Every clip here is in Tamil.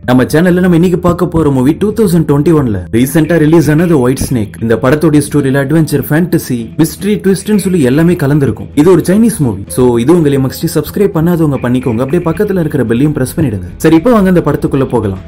நம்ம சேனல்ல நம்ம இன்னைக்கு பார்க்க போற மூவி டூ தௌசண்ட் டுவெண்ட்டி ஒன்ல ரீசெண்டா ரிலீஸ் ஆனது ஒயிட் ஸ்னேக் இந்த படத்தோட ஸ்டோரியில அட்வென்ச்சர் ஃபேண்டசி மிஸ்ட்ரி ட்விஸ்ட்னு சொல்லி எல்லாமே கலந்துருக்கும் இது ஒரு சைனீஸ் மூவி சோ இது உங்களை மக்ஸ்டி சப்ஸ்கிரைப் பண்ணாதவங்க பண்ணிக்கோங்க அப்படியே பக்கத்துல இருக்கிற பெல்லையும் பிரஸ் பண்ணிடுங்க சரி இப்போ வாங்க இந்த படத்துக்குள்ள போகலாம்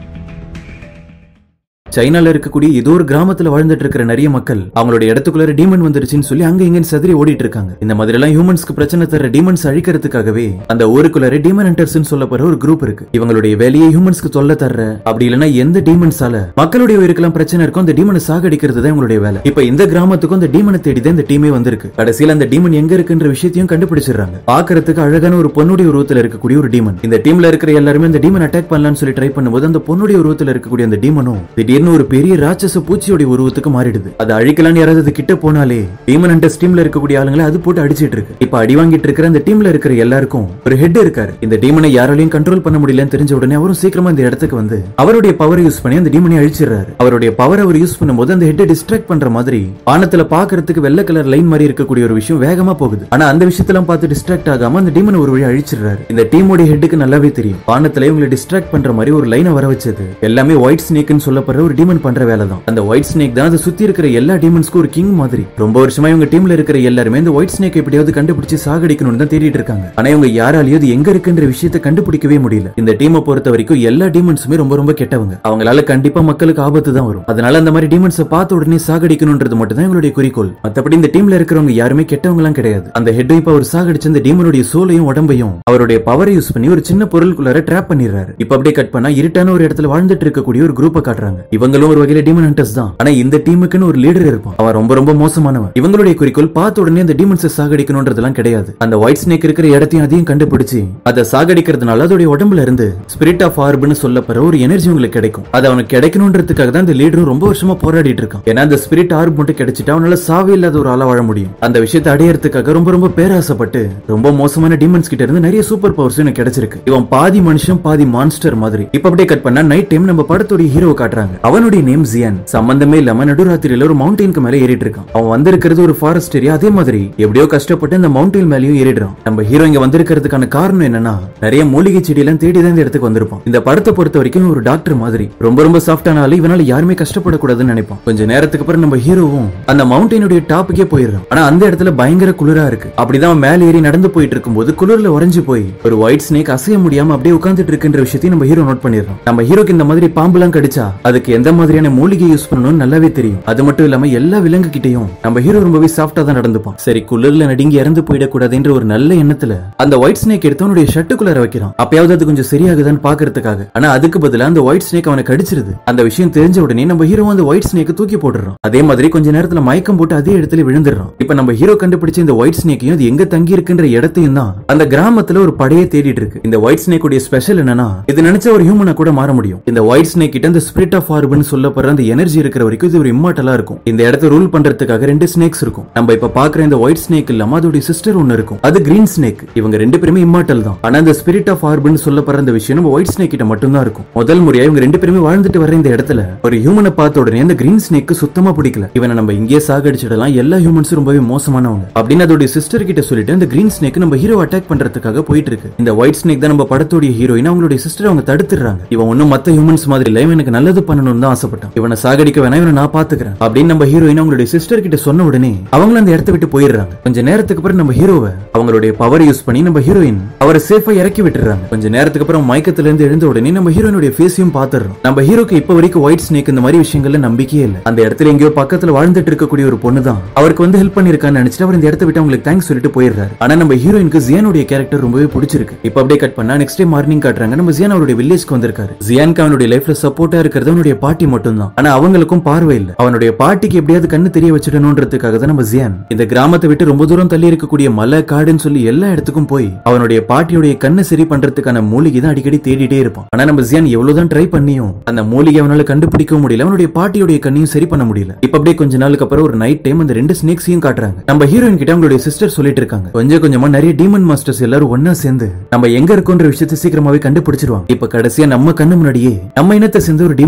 சைனால இருக்கக்கூடிய ஏதோ ஒரு கிராமத்துல வாழ்ந்துட்டு இருக்கிற நிறைய மக்கள் அவங்களோட இடத்துக்குள்ள டீமன் வந்துருச்சுன்னு சொல்லி அங்க இங்க சதுரி ஓடிட்டு இருக்காங்க இந்த மாதிரி எல்லாம் ஹியூமன்ஸ்க்கு பிரச்சனை தர டீமன்ஸ் அழிக்கிறதுக்காகவே அந்த ஊருக்குள்ள டீமன் ஹண்டர்ஸ் சொல்லப்படுற ஒரு குரூப் இருக்கு இவங்களுடைய வேலையை ஹியூமன்ஸ்க்கு தொல்லை தர்ற அப்படி இல்லைன்னா எந்த டீமன்ஸால மக்களுடைய உயிருக்கெல்லாம் பிரச்சனை இருக்கும் அந்த டீமனை சாகடிக்கிறது தான் உங்களுடைய வேலை இப்ப இந்த கிராமத்துக்கும் அந்த டீமனை தேடி தான் இந்த டீமே வந்திருக்கு கடைசியில அந்த டீமன் எங்க இருக்குன்ற விஷயத்தையும் கண்டுபிடிச்சிடுறாங்க பாக்குறதுக்கு அழகான ஒரு பொண்ணுடைய உருவத்துல இருக்கக்கூடிய ஒரு டீமன் இந்த டீம்ல இருக்கிற எல்லாருமே அந்த டீமன் அட்டாக் பண்ணலாம்னு சொல்லி ட்ரை பண்ணும்போது அந்த பொண்ணுடைய உருவத்துல இருக்கக்கூடிய அந்த டீமனும் திடீர்னு ஒரு பெரிய ராட்சச பூச்சியோட உருவத்துக்கு மாறிடுது அதை அழிக்கலாம்னு யாராவது அது கிட்ட போனாலே டீமன் ஹண்டர்ஸ் டீம்ல இருக்கக்கூடிய ஆளுங்களை அது போட்டு அடிச்சிட்டு இருக்கு இப்ப அடி வாங்கிட்டு இருக்கிற அந்த டீம்ல இருக்கிற எல்லாருக்கும் ஒரு ஹெட் இருக்காரு இந்த டீமனை யாராலையும் கண்ட்ரோல் பண்ண முடியலன்னு தெரிஞ்ச உடனே அவரும் சீக்கிரமா இந்த இடத்துக்கு வந்து அவருடைய பவர் யூஸ் பண்ணி அந்த டீமனை அழிச்சிடுறாரு அவருடைய பவர் அவர் யூஸ் பண்ணும்போது அந்த ஹெட்டை டிஸ்ட்ராக்ட் பண்ற மாதிரி வானத்துல பாக்குறதுக்கு வெள்ளை கலர் லைன் மாதிரி இருக்கக்கூடிய ஒரு விஷயம் வேகமா போகுது ஆனா அந்த விஷயத்தெல்லாம் பார்த்து டிஸ்ட்ராக்ட் ஆகாம அந்த டீமனை ஒரு வழி அழிச்சிடுறாரு இந்த டீமோட ஹெட்டுக்கு நல்லாவே தெரியும் வானத்துல இவங்களை டிஸ்ட்ராக்ட் பண்ற மாதிரி ஒரு லைனை வர வச்சது எல்லாமே ஒயிட் ஸ்னேக்னு சொல்லப்படுற ஒரு டீமன் பண்ற வேலை தான் அந்த ஒயிட் ஸ்னேக் தான் அதை சுத்தி இருக்கிற எல்லா டீமன்ஸ்க்கும் ஒரு கிங் மாதிரி ரொம்ப வருஷமா இவங்க டீம்ல இருக்கிற எல்லாருமே இந்த ஒயிட் ஸ்னேக் எப்படியாவது கண்டுபிடிச்சு சாகடிக்கணும்னு தான் தேடிட்டு இருக்காங்க ஆனா இவங்க யாராலையும் அது எங்க இருக்குன்ற விஷயத்தை கண்டுபிடிக்கவே முடியல இந்த டீமை பொறுத்த வரைக்கும் எல்லா டீமன்ஸுமே ரொம்ப ரொம்ப கெட்டவங்க அவங்களால கண்டிப்பா மக்களுக்கு ஆபத்து தான் வரும் அதனால அந்த மாதிரி டீமன்ஸை பார்த்த உடனே சாகடிக்கணும்ன்றது மட்டும் தான் எங்களுடைய குறிக்கோள் மத்தபடி இந்த டீம்ல இருக்கிறவங்க யாருமே கெட்டவங்கலாம் கிடையாது அந்த ஹெட் இப்ப அவர் சாகடிச்ச அந்த டீமனுடைய சோலையும் உடம்பையும் அவருடைய பவரை யூஸ் பண்ணி ஒரு சின்ன பொருளுக்குள்ளார ட்ராப் பண்ணிடுறாரு இப்ப அப்படியே கட் பண்ணா இருட்டான ஒரு இடத்துல வாழ்ந்துட்டு இருக்கக்கூடிய ஒரு குரூப்பை காட்டுறாங்க இவங்களும் ஒரு வகையில டீமன் ஹண்டர்ஸ் தான் ஆனா இந்த டீமுக்குன்னு ஒரு லீடர் இருப்பான் அவன் ரொம்ப ரொம்ப மோசமானவன் இவங்களுடைய குறிக்கோள் பார்த்த உடனே அந்த டீமன்ஸை சாகடிக்கணும்ன்றதெல்லாம் கிடையாது அந்த ஒயிட் ஸ்னேக் இருக்கிற இடத்தையும் அதையும் கண்டுபிடிச்சு அதை சாகடிக்கிறதுனால அதோடைய உடம்புல இருந்து ஸ்பிரிட் ஆஃப் ஆர்ப்னு சொல்லப்படுற ஒரு எனர்ஜி உங்களுக்கு கிடைக்கும் அது அவனுக்கு கிடைக்கணும்ன்றதுக்காக தான் இந்த லீடரும் ரொம்ப வருஷமா போராடிட்டு இருக்கான் ஏன்னா அந்த ஸ்பிரிட் ஆர்ப் மட்டும் கிடைச்சிட்டா அவனால சாவே இல்லாத ஒரு ஆளா வாழ முடியும் அந்த விஷயத்தை அடையறதுக்காக ரொம்ப ரொம்ப பேராசைப்பட்டு ரொம்ப மோசமான டீமன்ஸ் கிட்ட இருந்து நிறைய சூப்பர் பவர்ஸ் எனக்கு கிடைச்சிருக்கு இவன் பாதி மனுஷன் பாதி மான்ஸ்டர் மாதிரி இப்ப அப்படியே கட் பண்ணா நைட் டைம் நம்ம படத்தோட ஹீரோ காட்டுறாங்க அவனுடைய நேம் ஜியான் சம்பந்தமே இல்லாம நடுராத்திரியில ஒரு மவுண்டனுக்கு மேல ஏறிட்டு இருக்கான் அவன் வந்திருக்கிறது ஒரு ஃபாரஸ்ட் ஏரியா அதே மாதிரி எப்படியோ கஷ்டப்பட்டு அந்த மவுண்டன் மேலயும் ஏறிடுறான் நம்ம ஹீரோ இங்க வந்திருக்கிறதுக்கான காரணம் என்னன்னா நிறைய மூலிகை செடியெல்லாம் தேடி தான் இந்த இடத்துக்கு வந்திருப்பான் இந்த படத்தை பொறுத்த வரைக்கும் ஒரு டாக்டர் மாதிரி ரொம்ப ரொம்ப சாஃப்டான ஆளு இவனால யாருமே கஷ்டப்படக்கூடாதுன்னு நினைப்பான் கொஞ்ச நேரத்துக்கு அப்புறம் நம்ம ஹீரோவும் அந்த மவுண்டனுடைய டாப்புக்கே போயிடுறான் ஆனா அந்த இடத்துல பயங்கர குளிரா இருக்கு அப்படிதான் அவன் மேல ஏறி நடந்து போயிட்டு இருக்கும்போது குளிர்ல உறைஞ்சு போய் ஒரு ஒயிட் ஸ்னேக் அசைய முடியாம அப்படியே உட்கார்ந்துட்டு இருக்குன்ற விஷயத்தையும் நம்ம ஹீரோ நோட் பண்ணிடுறோம் நம்ம ஹீரோக்கு இந்த மாதிரி பாம்புலாம் கடிச்சா அதுக்கு எந்த மாதிரியான மூலிகை யூஸ் பண்ணணும்னு நல்லாவே தெரியும் அது மட்டும் இல்லாம எல்லா விலங்கு கிட்டையும் நம்ம ஹீரோ ரொம்பவே சாஃப்டா தான் நடந்துப்பான் சரி குளிர்ல நடுங்கி இறந்து போயிடக்கூடாதுன்ற ஒரு நல்ல எண்ணத்துல அந்த ஒயிட் ஸ்னேக் எடுத்து அவனுடைய ஷர்ட்டுக்குள்ளார வைக்கிறான் அப்பயாவது அது கொஞ்சம் சரியாகுதான்னு பாக்குறதுக்காக ஆனா அதுக்கு பதிலா அந்த ஒயிட் ஸ்னேக் அவனை கடிச்சிருது அந்த விஷயம் தெரிஞ்ச உடனே நம்ம ஹீரோ அந்த ஒயிட் ஸ்னேக் தூக்கி போடுறான் அதே மாதிரி கொஞ்ச நேரத்துல மயக்கம் போட்டு அதே இடத்துல விழுந்துடுறான் இப்ப நம்ம ஹீரோ கண்டுபிடிச்ச இந்த ஒயிட் ஸ்னேக்கையும் அது எங்க தங்கி இருக்குன்ற இடத்தையும் தான் அந்த கிராமத்துல ஒரு படையை தேடிட்டு இருக்கு இந்த ஒயிட் ஸ்னேக் உடைய ஸ்பெஷல் என்னன்னா இது நினைச்ச ஒரு ஹியூமனா கூட மாற முடியும் இந்த ஒயிட் ஸ்னேக் கிட்ட இந்த ஸ்பிரிட் ஆஃப் ஆர்பன் சொல்லப்படுற அந்த எனர்ஜி இருக்கிற வரைக்கும் இது ஒரு இம்மார்டலா இருக்கும் இந்த இடத்த ரூல் பண்றதுக்காக ரெண்டு ஸ்னேக்ஸ் இருக்கும் நம்ம இப்ப பாக்குற இந்த ஒயிட் ஸ்னேக் இல்லாம அதோட சிஸ்டர் ஒன்னு இருக்கும் அது கிரீன் ஸ்னேக் இவங்க ரெண்டு பேருமே இம்மார்டல் தான் ஆனா இந்த ஸ்பிரிட் ஆஃப் ஆர்பன் சொல்லப்படுற அந்த விஷயம் நம்ம ஒயிட் ஸ்னேக் கிட்ட மட்டும் தான் இருக்கும் முதல் முறையா இவங்க ரெண்டு பேருமே வாழ்ந்துட்டு வர இந்த இடத்துல ஒரு ஹியூமனை பார்த்த உடனே அந்த கிரீன் ஸ்னேக் சுத்தமா பிடிக்கல இவனை நம்ம இங்கே சாகடிச்சிடலாம் எல்லா ஹியூமன்ஸும் ரொம்பவே மோசமானவங்க அப்படின்னு அதோட சிஸ்டர் கிட்ட சொல்லிட்டு அந்த கிரீன் ஸ்னேக் நம்ம ஹீரோ அட்டாக் பண்றதுக்காக போயிட்டு இருக்கு இந்த ஒயிட் ஸ்னேக் தான் நம்ம படத்தோட ஹீரோயின் அவங்களுடைய சிஸ்டர் அவங்க தடுத்துறாங்க இவன் ஒன்னும் மத்த ஹியூமன்ஸ் மாதிரி இல்ல இவன் எனக்கு நல்லது பண்ணணும்னு தான் ஆசைப்பட்டான் இவனை சாகடிக்க வேணா இவனை நான் பாத்துக்கிறேன் அப்படின்னு நம்ம ஹீரோயின் அவங்களுடைய சிஸ்டர் கிட்ட சொன்ன உடனே அவங்களும் அந்த இடத்த விட்டு போயிடுறாங்க கொஞ்ச நேரத்துக்கு அப்புறம் நம்ம ஹீரோவை அவங்களுடைய பவர் யூஸ் பண்ணி நம்ம ஹீரோயின் அவரை சேஃபா இறக்கி விட்டுறாங்க கொஞ்ச நேரத்துக்கு அப்புறம் மயக்கத்துல இருந்து எழுந்த உடனே நம்ம ஹீரோயினுடைய ஃபேஸையும் பாத்துறோம் நம்ம ஹீரோக்கு இப்ப வரைக்கும் ஒயிட் ஸ்னேக் இந்த மாதிரி விஷயங்கள்ல நம்பிக்கையே இல்ல அந்த இடத்துல எங்கேயோ பக்கத்துல வாழ்ந்துட்டு இருக்கக்கூடிய ஒரு பொண்ணு தான் அவருக்கு வந்து ஹெல்ப் பண்ணிருக்கான்னு நினைச்சிட்டு அவர் இந்த இடத்த விட்டு அவங்களுக்கு தேங்க்ஸ் சொல்லிட்டு போயிடுறாரு ஆனா நம்ம ஹீரோயினுக்கு ஜியானுடைய கேரக்டர் ரொம்பவே பிடிச்சிருக்கு இப்ப அப்படியே கட் பண்ணா நெக்ஸ்ட் டே மார்னிங் காட்டுறாங்க நம்ம ஜியான் அவருடைய வில்லேஜ்க்கு வந்திருக்காரு ஜியானுக்கு அவனுடைய லைஃப்ல சப்போர்ட்டா இருக்கிறது அவனுடைய பாட்டி மட்டும் தான் ஆனா அவங்களுக்கும் பார்வை இல்ல அவனுடைய பாட்டிக்கு எப்படியாவது கண்ணு தெரிய வச்சிடணும்ன்றதுக்காக தான் நம்ம ஜியான் இந்த கிராமத்தை விட்டு ரொம்ப தூரம் தள்ளி இருக்கக்கூடிய மலை காடுன்னு சொல்லி எல்லா இடத்துக்கும் போய் அவனுடைய பாட்டியுடைய கண்ணை சரி பண்றதுக்கான மூலிகை தான் அடிக்கடி தேடிட்டே இருப்பான் ஆனா நம்ம ஜியான் எவ்வளவுதான் ட்ரை பண்ணியும் அந்த மூலிகை அவனால கண்டுபிடிக்கவும் முடியல அவனுடைய பாட்டியுடைய கண்ணையும் சரி பண்ண முடியல இப்ப அப்படியே கொஞ்ச நாளுக்கு அப்புறம் ஒரு நைட் டைம் அந்த ரெண்டு ஸ்னேக்ஸையும் காட்டுறாங்க நம்ம ஹீரோயின் கிட்ட அவங்களுடைய சிஸ்டர் சொல்லிட்டு இருக்காங்க கொஞ்சம் கொஞ்சமா நிறைய டீமன் மாஸ்டர்ஸ் எல்லாரும் ஒன்னா சேர்ந்து நம்ம எங்க இருக்கோன்ற விஷயத்தை சீக்கிரமாவே கண்டுபிடிச்சிருவாங்க இப்ப கடைசியா நம்ம கண்ணு முன்னாடியே நம்ம இனத்தை சேர்ந்து ஒரு டீமனையும் சாகடிச்சு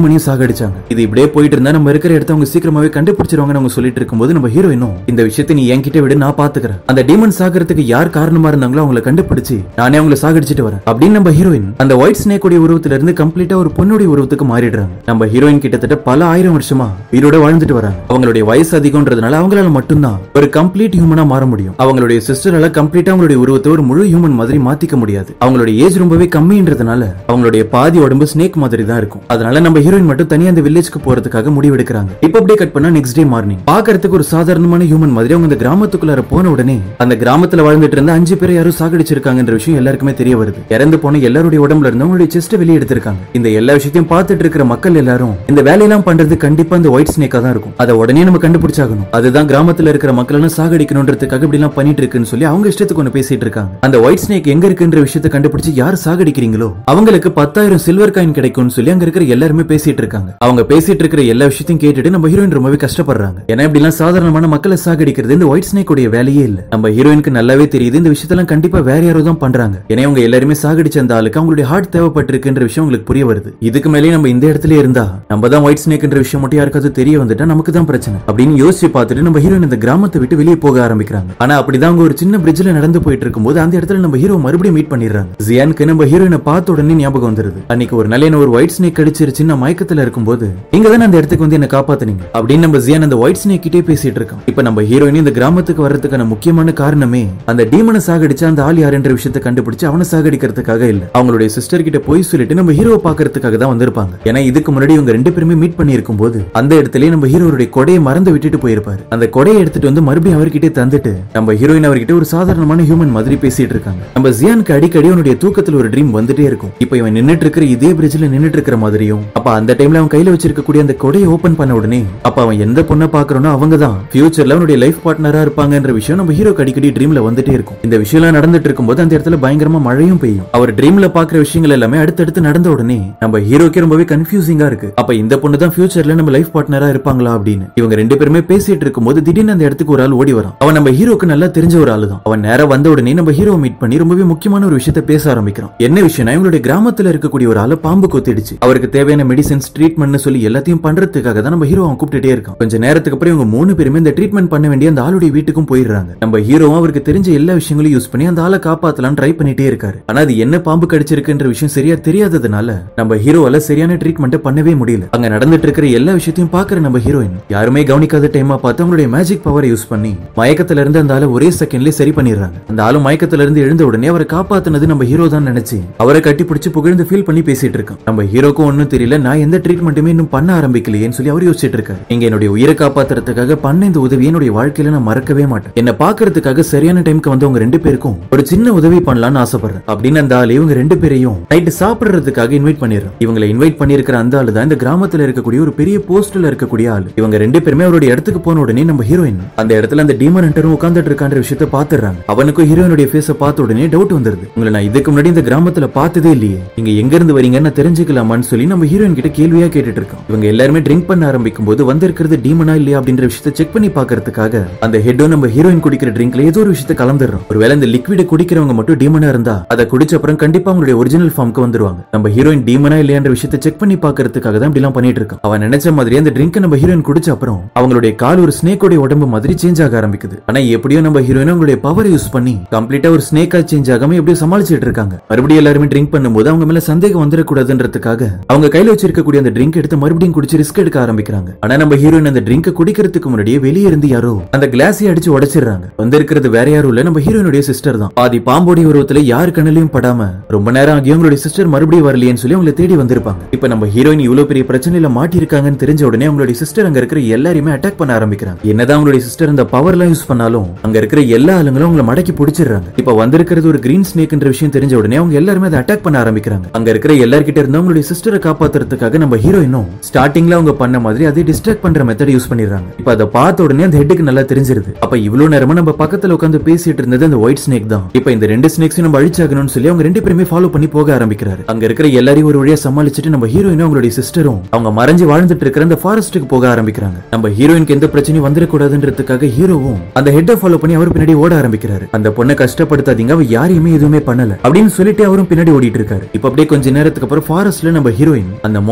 சாகடிச்சாங்க இது இப்படியே போயிட்டு இருந்தா நம்ம இருக்கிற இடத்த அவங்க சீக்கிரமாவே கண்டுபிடிச்சிருவாங்கன்னு அவங்க சொல்லிட்டு இருக்கும்போது நம்ம ஹீரோயினும் இந்த விஷயத்தை நீ என்கிட்ட விடு நான் பாத்துக்கிறேன் அந்த டீமன் சாகிறதுக்கு யார் காரணமா இருந்தாங்களோ அவங்கள கண்டுபிடிச்சு நானே அவங்கள சாகடிச்சிட்டு வரேன் அப்படின்னு நம்ம ஹீரோயின் அந்த ஒயிட் ஸ்னேக் உடைய உருவத்துல இருந்து கம்ப்ளீட்டா ஒரு பொண்ணுடைய உருவத்துக்கு மாறிடுறாங்க நம்ம ஹீரோயின் கிட்டத்தட்ட பல ஆயிரம் வருஷமா உயிரோட வாழ்ந்துட்டு வராங்க அவங்களுடைய வயசு அதிகம்ன்றதுனால அவங்களால மட்டும்தான் ஒரு கம்ப்ளீட் ஹியூமனா மாற முடியும் அவங்களுடைய சிஸ்டரால கம்ப்ளீட்டா அவங்களுடைய உருவத்தை ஒரு முழு ஹியூமன் மாதிரி மாத்திக்க முடியாது அவங்களுடைய ஏஜ் ரொம்பவே கம்மின்றதுனால அவங்களுடைய பாதி உடம்பு ஸ்னேக் மாதிரி தான் இருக்கும் அதனால நம்ம ஹீரோயின் மட்டும் தனியா அந்த வில்லேஜ்க்கு போறதுக்காக முடிவெடுக்கிறாங்க இப்ப அப்படியே கட் பண்ணா நெக்ஸ்ட் டே மார்னிங் பாக்குறதுக்கு ஒரு சாதாரணமான ஹியூமன் மாதிரி அவங்க அந்த கிராமத்துக்குள்ளார போன உடனே அந்த கிராமத்துல வாழ்ந்துட்டு இருந்த அஞ்சு பேரை யாரும் சாகடிச்சிருக்காங்கன்ற விஷயம் எல்லாருக்குமே தெரிய வருது இறந்து போன எல்லாருடைய உடம்புல இருந்து அவங்களுடைய செஸ்ட் வெளியே எடுத்திருக்காங்க இந்த எல்லா விஷயத்தையும் பார்த்துட்டு இருக்கிற மக்கள் எல்லாரும் இந்த வேலையெல்லாம் பண்றது கண்டிப்பா அந்த ஒயிட் ஸ்னேக்கா தான் இருக்கும் அதை உடனே நம்ம கண்டுபிடிச்சாகணும் அதுதான் கிராமத்துல இருக்கிற மக்கள் எல்லாம் சாகடிக்கணுன்றதுக்காக இப்படி எல்லாம் பண்ணிட்டு இருக்குன்னு சொல்லி அவங்க இஷ்டத்துக்கு ஒண்ணு பேசிட்டு இருக்காங்க அந்த ஒயிட் ஸ்னேக் எங்க இருக்குன்ற விஷயத்தை கண்டுபிடிச்சு யார் சாகடிக்கிறீங்களோ அவங்களுக்கு பத்தாயிரம் சில்வர் காயின் கிடைக்கும்னு சொல்லி அங்க இருக்கிற எல்லாருமே பேசிட்டு இருக்காங்க அவங்க பேசிட்டு இருக்கிற எல்லா விஷயத்தையும் கேட்டுட்டு நம்ம ஹீரோயின் ரொம்பவே கஷ்டப்படுறாங்க ஏன்னா இப்படி எல்லாம் சாதாரணமான மக்களை சாகடிக்கிறது இந்த ஒயிட் ஸ்னேக் உடைய வேலையே இல்ல நம்ம ஹீரோயினுக்கு நல்லாவே தெரியுது இந்த விஷயத்தெல்லாம் கண்டிப்பா வேற யாரோ தான் பண்றாங்க ஏன்னா அவங்க எல்லாருமே சாகடிச்ச அந்த ஆளுக்கு அவங்களுடைய ஹார்ட் தேவைப்பட்டிருக்குன்ற விஷயம் உங்களுக்கு புரிய வருது இதுக்கு மேலேயே நம்ம இந்த இடத்துல இருந்தா நம்ம தான் ஒயிட் ஸ்னேக்ன்ற விஷயம் மட்டும் யாருக்காவது தெரிய வந்துட்டா நமக்கு தான் பிரச்சனை அப்படின்னு யோசிச்சு பார்த்துட்டு நம்ம ஹீரோயின் இந்த கிராமத்தை விட்டு வெளியே போக ஆரம்பிக்கிறாங்க ஆனா அப்படிதான் அவங்க ஒரு சின்ன பிரிட்ஜ்ல நடந்து போயிட்டு இருக்கும்போது அந்த இடத்துல நம்ம ஹீரோ மறுபடியும் மீட் பண்ணிடுறாங்க ஜியானுக்கு நம்ம ஹீரோயினை பார்த்த உடனே ஞாபகம் வந்துருது அன்னைக்கு ஒரு நல்ல ஒரு ஒயிட் ஸ்னேக் கடிச்சிருச்சு நான் மயக்கத்துல இருக்கும்போது நீங்க தான் அந்த இடத்துக்கு வந்து என்ன காப்பாத்துனீங்க அப்படின்னு நம்ம ஜியான் அந்த ஒயிட் ஸ்னேக் கிட்டே பேசிட்டு இருக்கோம் இப்ப நம்ம ஹீரோயின் இந்த கிராமத்துக்கு வர்றதுக்கான முக்கியமான காரணமே அந்த டீமனை சாகடிச்ச அந்த ஆள் யாருன்ற விஷயத்தை கண்டுபிடிச்சு அவனை சாகடிக்கிறதுக்காக இல்ல அவங்களுடைய சிஸ்டர் கிட்ட போய் சொல்லிட்டு நம்ம ஹீரோவை பாக்குறதுக்காக தான் வந்திருப்பாங்க ஏன்னா இதுக்கு முன்னாடி இவங்க ரெண்டு பேருமே மீட் பண்ணி இருக்கும்போது அந்த இடத்துலயே நம்ம ஹீரோருடைய கொடையை மறந்து விட்டுட்டு போயிருப்பாரு அந்த கொடையை எடுத்துட்டு வந்து மறுபடியும் அவர்கிட்ட தந்துட்டு நம்ம ஹீரோயின் அவர்கிட்ட ஒரு சாதாரணமான ஹியூமன் மாதிரி பேசிட்டு இருக்காங்க நம்ம ஜியானுக்கு அடிக்கடி அவனுடைய தூக்கத்துல ஒரு ட்ரீம் வந்துட்டே இருக்கும் இப்போ இவன் நின்னுட்டு இருக்கிற இதே பிரிட்ஜ்ல நின்னுட்டு இருக்கிற மாதிரியும் அப்ப அந்த டைம்ல அவன் கையில வச்சிருக்கக்கூடிய அந்த கொடையை ஓபன் பண்ண உடனே அப்ப அவன் எந்த பொண்ணை பாக்குறானோ அவங்க தான் ஃபியூச்சர்ல அவனுடைய லைஃப் பார்ட்னரா இருப்பாங்கன்ற விஷயம் நம்ம ஹீரோக்கு அடிக்கடி ட்ரீம்ல வந்துட்டே இருக்கும் இந்த விஷயம் எல்லாம் நடந்துட்டு இருக்கும்போது அந்த இடத்துல பயங்கரமா மழையும் பெய்யும் அவர் ட்ரீம்ல பாக்குற விஷயங்கள் எல்லாமே அடுத்தடுத்து நடந்த உடனே நம்ம ஹீரோக்கே ரொம்பவே கன்ஃபியூசிங்கா இருக்கு அப்ப இந்த பொண்ணு தான் ஃபியூச்சர்ல நம்ம லைஃப் பார்ட்னரா இருப்பாங்களா அப்படின்னு இவங்க ரெண்டு பேருமே பேசிட்டு இருக்கும்போது திடீர்னு அந்த இடத்துக்கு ஒரு ஆள் ஓடி வரான் அவன் நம்ம ஹீரோக்கு நல்லா தெரிஞ்ச ஒரு ஆளு தான் அவன் நேரா வந்த உடனே நம்ம ஹீரோ மீட் பண்ணி ரொம்பவே முக்கியமான ஒரு விஷயத்த பேச ஆரம்பிக்கிறான் என்ன விஷயம்னா இவங்களுடைய கிராமத்துல இருக்கக்கூடிய ஒரு ஆளு பாம்பு கொத்திடுச்சு அவருக்கு தேவையான மெடிசன்ஸ் ட்ரீட்மெண்ட் சொல்லி எல்லாத்தையும் பண்றதுக்காக தான் நம்ம ஹீரோ அவன் கூப்பிட்டுட்டே இருக்கான் கொஞ்ச நேரத்துக்கு அப்புறம் இவங்க மூணு பேருமே இந்த ட்ரீட்மெண்ட் பண்ண வேண்டிய அந்த ஆளுடைய வீட்டுக்கும் போயிடுறாங்க நம்ம ஹீரோவும் அவருக்கு தெரிஞ்ச எல்லா விஷயங்களையும் யூஸ் பண்ணி அந்த ஆளை காப்பாத்தலாம் ட்ரை பண்ணிட்டே இருக்காரு ஆனா அது என்ன பாம்பு கடிச்சிருக்குன்ற விஷயம் சரியா தெரியாததுனால நம்ம ஹீரோவால சரியான ட்ரீட்மெண்ட் பண்ணவே முடியல அங்க நடந்துட்டு இருக்கிற எல்லா விஷயத்தையும் பாக்குற நம்ம ஹீரோயின் யாருமே கவனிக்காத டைமா பார்த்து அவங்களுடைய மேஜிக் பவரை யூஸ் பண்ணி மயக்கத்துல இருந்து அந்த ஆளை ஒரே செகண்ட்லயே சரி பண்ணிடுறாங்க அந்த ஆளு மயக்கத்துல இருந்து எழுந்த உடனே அவரை காப்பாத்துனது நம்ம ஹீரோ தான் நினைச்சு அவரை கட்டி பிடிச்சு புகழ்ந்து ஃபீல் பண்ணி பேசிட்டு இருக்கான் நம்ம ஹீரோக்கும் ஒண்ணும் தெரியல நான் எந்த ட்ரீட்மெண்ட்டுமே இன்னும் பண்ண ஆரம்பிக்கலையேன்னு சொல்லி அவர் யோசிச்சிட்டு இருக்காரு இங்க என்னுடைய உயிரை காப்பாத்துறதுக்காக பண்ண இந்த உதவி என்னுடைய வாழ்க்கையில நான் மறக்கவே மாட்டேன் என்ன பாக்குறதுக்காக சரியான டைம்க்கு வந்தவங்க ரெண்டு பேருக்கும் ஒரு சின்ன உதவி பண்ணலாம்னு ஆசைப்படுறேன் அப்படின்னு அந்த ஆளு இவங்க ரெண்டு பேரையும் நைட்டு சாப்பிடுறதுக்காக இன்வைட் பண்ணிடுறோம் இவங்களை இன்வைட் பண்ணிருக்கிற அந்த ஆளு தான் இந்த கிராமத்துல இருக்கக்கூடிய ஒரு பெரிய போஸ்ட்ல இருக்கக்கூடிய ஆளு இவங்க ரெண்டு பேருமே அவருடைய இடத்துக்கு போன உடனே நம்ம ஹீரோயின் அந்த இடத்துல அந்த டீமன் ஹண்டரும் உட்கார்ந்துட்டு இருக்கான்ற விஷயத்த பாத்துறாங்க அவனுக்கும் ஹீரோயினுடைய ஃபேஸ பார்த்த உடனே டவுட் வந்துருது உங்களை நான் இதுக்கு முன்னாடி இந்த கிராமத்துல பார்த்ததே இல்லையே நீங்க எங்க இருந்து வரீங்கன்னு நான் தெரிஞ்சுக்கலாமான்னு சொல்லி நம்ம ஹீரோயின் கிட்ட கேள்வியா கேட்டுட்டு இருக்கோம் இவங்க எல்லாருமே ட்ரிங்க் பண்ண ஆரம்பிக்கும் போது வந்திருக்கிறது டீமனா இல்லையா அப்படின்ற விஷயத்த செக் பண்ணி பாக்குறதுக்காக அந்த ஹெட்டோ நம்ம ஹீரோயின் குடிக்கிற ட்ரிங்க்ல ஏதோ ஒரு விஷயத்த கலந்துடுறோம் ஒருவேளை இந்த லிக்விட குடிக்கிறவங்க மட்டும் டீமனா இருந்தா அதை குடிச்ச அப்புறம் கண்டிப்பா அவங்களுடைய ஒரிஜினல் ஃபார்முக்கு வந்துருவாங்க நம்ம ஹீரோயின் டீமனா இல்லையான்ற விஷயத்த செக் பண்ணி பாக்குறதுக்காக தான் இப்படி எல்லாம் பண்ணிட்டு இருக்கோம் அவன் நினைச்ச மாதிரி அந்த ட்ரிங்க் நம்ம ஹீரோயின் குடிச்ச அப்புறம் அவங்களுடைய கால் ஒரு ஸ்னேக்கோட உடம்பு மாதிரி சேஞ்ச் ஆக ஆரம்பிக்குது ஆனா எப்படியோ நம்ம ஹீரோயின் அவங்களுடைய பவர் யூஸ் பண்ணி கம்ப்ளீட்டா ஒரு ஸ்னேக்கா சேஞ்ச் ஆகாம எப்படியோ சமாளிச்சிட்டு இருக்காங்க மறுபடியும் எல்லாருமே ட்ரிங்க் பண்ணும்போது அவங்க மேல சந்தேகம் வந்துடக்கூடாதுன்றதுக்காக அவங்க கையில வச்சிருக்கக்கூடிய அந்த ட்ரிங்க் எடுத்து மறுபடியும் குடிச்சு ரிஸ்க் எடுக்க ஆரம்பிக்கிறாங்க ஆனா நம்ம ஹீரோயின் அந்த ட்ரிங்க் குடிக்கிறதுக்கு முன்னாடியே வெளியே இருந்து யாரோ அந்த கிளாஸை அடிச்சு உடைச்சிடுறாங்க வந்திருக்கிறது வேற யாரும் இல்ல நம்ம ஹீரோயினுடைய சிஸ்டர் தான் பாதி பாம்போடைய உருவத்துல யாரு கண்ணிலையும் படாம ரொம்ப நேரம் ஆகி அவங்களுடைய சிஸ்டர் மறுபடியும் வரலையேன்னு சொல்லி அவங்களை தேடி வந்திருப்பாங்க இப்ப நம்ம ஹீரோயின் இவ்வளவு பெரிய பிரச்சனையில மாட்டி இருக்காங்கன்னு தெரிஞ்ச உடனே அவங்களுடைய சிஸ்டர் அங்க இருக்கிற எல்லாரையுமே அட்டாக் பண்ண ஆரம்பிக்கிறாங்க என்னதான் அவங்களுடைய சிஸ்டர் இந்த பவர் எல்லாம் யூஸ் பண்ணாலும் அங்க இருக்கிற எல்லா ஆளுங்களும் அவங்களை மடக்கி பிடிச்சிடுறாங்க இப்ப வந்திருக்கிறது ஒரு கிரீன் ஸ்னேக்ன்ற விஷயம் தெரிஞ்ச உடனே அவங்க எல்லாருமே அதை அட்டாக் பண்ண ஆரம்பிக்கிறாங்க அங்க இருக்கிற எல்லார்கிட்ட இருந்து அவங்களுடைய சிஸ்டரை காப்பாத்துறதுக்காக நம்ம ஹீரோயினும் ஸ்டார்டிங்ல அவங்க பண்ண மாதிரி அதே டிஸ்ட்ராக்ட் பண்ற மெத்தட் யூஸ் பண்ணிடுறாங்க இப்ப அதை பார்த்த உடனே அந்த ஹெட்டுக்கு நல்லா தெரிஞ்சிருது அப்ப இவ்வளவு நேரமா நம்ம பக்கத்துல உட்காந்து பேசிட்டு இருந்தது அந்த ஒயிட் ஸ்னேக் தான் இப்ப இந்த ரெண்டு ஸ்னேக்ஸையும் நம்ம அழிச்சாகணும்னு சொல்லி அவங்க ரெண்டு பேருமே ஃபாலோ பண்ணி போக ஆரம்பிக்கிறாரு அங்க இருக்கிற எல்லாரையும் ஒரு வழியா சமாளிச்சுட்டு நம்ம ஹீரோயினும் அவங்களுடைய சிஸ்டரும் அவங்க மறைஞ்சு வாழ்ந்துட்டு இருக்கிற அந்த ஃபாரஸ்ட்டுக்கு போக ஆரம்பிக்கிறாங்க நம்ம ஹீரோயினுக்கு எந்த பிரச்சனையும் வந்துடக்கூடாதுன்றதுக்காக ஹீரோவும் அந்த ஹெட்டை ஃபாலோ பண்ணி அவர் பின்னாடி ஓட ஆரம்பிக்கிறாரு அந்த பொண்ணை கஷ்டப்படுத்தாதீங்க அவ யாரையுமே எதுவுமே பண்ணல அப்படின்னு சொல்லிட்டு அவரும் பின்னாடி ஓடிட்டு இருக்காரு இப்ப அப்படியே கொஞ்ச நேரத்துக்கு அப்புறம் ஃபாரஸ்ட்ல நம்ம ஹீரோயின் அந்த மோசமான